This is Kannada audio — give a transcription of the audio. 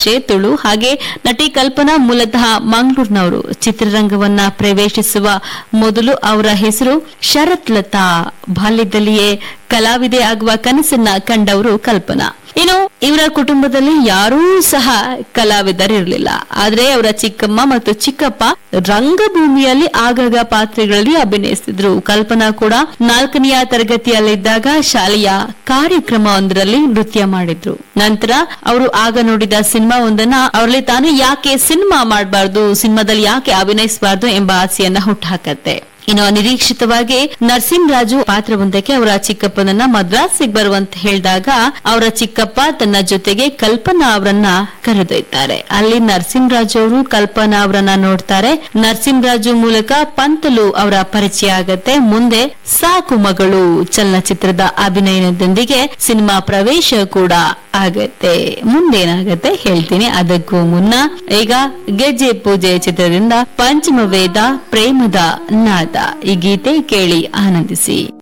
ಚೇತುಳು ಹಾಗೆ ನಟಿ ಕಲ್ಪನಾ ಮೂಲತಃ ಮಂಗಳೂರಿನವರು ಚಿತ್ರರಂಗವನ್ನ ಪ್ರವೇಶಿಸುವ ಮೊದಲು ಅವರ ಹೆಸರು ಶರತ್ ಲತಾ ಬಾಲ್ಯದಲ್ಲಿಯೇ ಕಲಾವಿದೆ ಆಗುವ ಕನಸನ್ನ ಕಂಡವರು ಕಲ್ಪನಾ ಇನ್ನು ಇವರ ಕುಟುಂಬದಲ್ಲಿ ಯಾರೂ ಸಹ ಕಲಾವಿದರಿರಲಿಲ್ಲ ಆದ್ರೆ ಅವರ ಚಿಕ್ಕಮ್ಮ ಮತ್ತು ಚಿಕ್ಕಪ್ಪ ರಂಗಭೂಮಿಯಲ್ಲಿ ಆಗಾಗ ಪಾತ್ರಗಳಲ್ಲಿ ಅಭಿನಯಿಸಿದ್ರು ಕಲ್ಪನಾ ಕೂಡ ನಾಲ್ಕನೆಯ ತರಗತಿಯಲ್ಲಿದ್ದಾಗ ಶಾಲೆಯ ಕಾರ್ಯಕ್ರಮವೊಂದರಲ್ಲಿ ನೃತ್ಯ ಮಾಡಿದ್ರು ನಂತರ ಅವರು ಆಗ ನೋಡಿದ ಸಿನಿಮಾ ಒಂದನ್ನ ಅವರಲ್ಲಿ ತಾನು ಯಾಕೆ ಸಿನಿಮಾ ಮಾಡಬಾರ್ದು ಸಿನಿಮಾದಲ್ಲಿ ಯಾಕೆ ಅಭಿನಯಿಸಬಾರ್ದು ಎಂಬ ಆಸೆಯನ್ನ ಹುಟ್ಟುಹಾಕತ್ತೆ ಇನ್ನು ಅನಿರೀಕ್ಷಿತವಾಗಿ ನರಸಿಂಹರಾಜು ಪಾತ್ರವೊಂದಕ್ಕೆ ಅವರ ಚಿಕ್ಕಪ್ಪನನ್ನ ಮದ್ರಾಸಿಗೆ ಬರುವಂತ ಹೇಳಿದಾಗ ಅವರ ಚಿಕ್ಕಪ್ಪ ತನ್ನ ಜೊತೆಗೆ ಕಲ್ಪನಾ ಅವರನ್ನ ಕರೆದೊಯ್ತಾರೆ ಅಲ್ಲಿ ನರಸಿಂಹರಾಜು ಅವರು ಕಲ್ಪನಾ ಅವರನ್ನ ನೋಡ್ತಾರೆ ನರಸಿಂಹರಾಜು ಮೂಲಕ ಪಂತಲು ಅವರ ಪರಿಚಯ ಆಗತ್ತೆ ಮುಂದೆ ಸಾಕು ಮಗಳು ಚಲನಚಿತ್ರದ ಅಭಿನಯದೊಂದಿಗೆ ಸಿನಿಮಾ ಪ್ರವೇಶ ಕೂಡ ಆಗತ್ತೆ ಮುಂದೇನಾಗತ್ತೆ ಹೇಳ್ತೀನಿ ಅದಕ್ಕೂ ಮುನ್ನ ಈಗ ಗೆಜ್ಜೆ ಪೂಜೆ ಚಿತ್ರದಿಂದ ಪಂಚಮ ವೇದ ಪ್ರೇಮದ ನಾದ ಈ ಗೀತೆ ಕೇಳಿ ಆನಂದಿಸಿ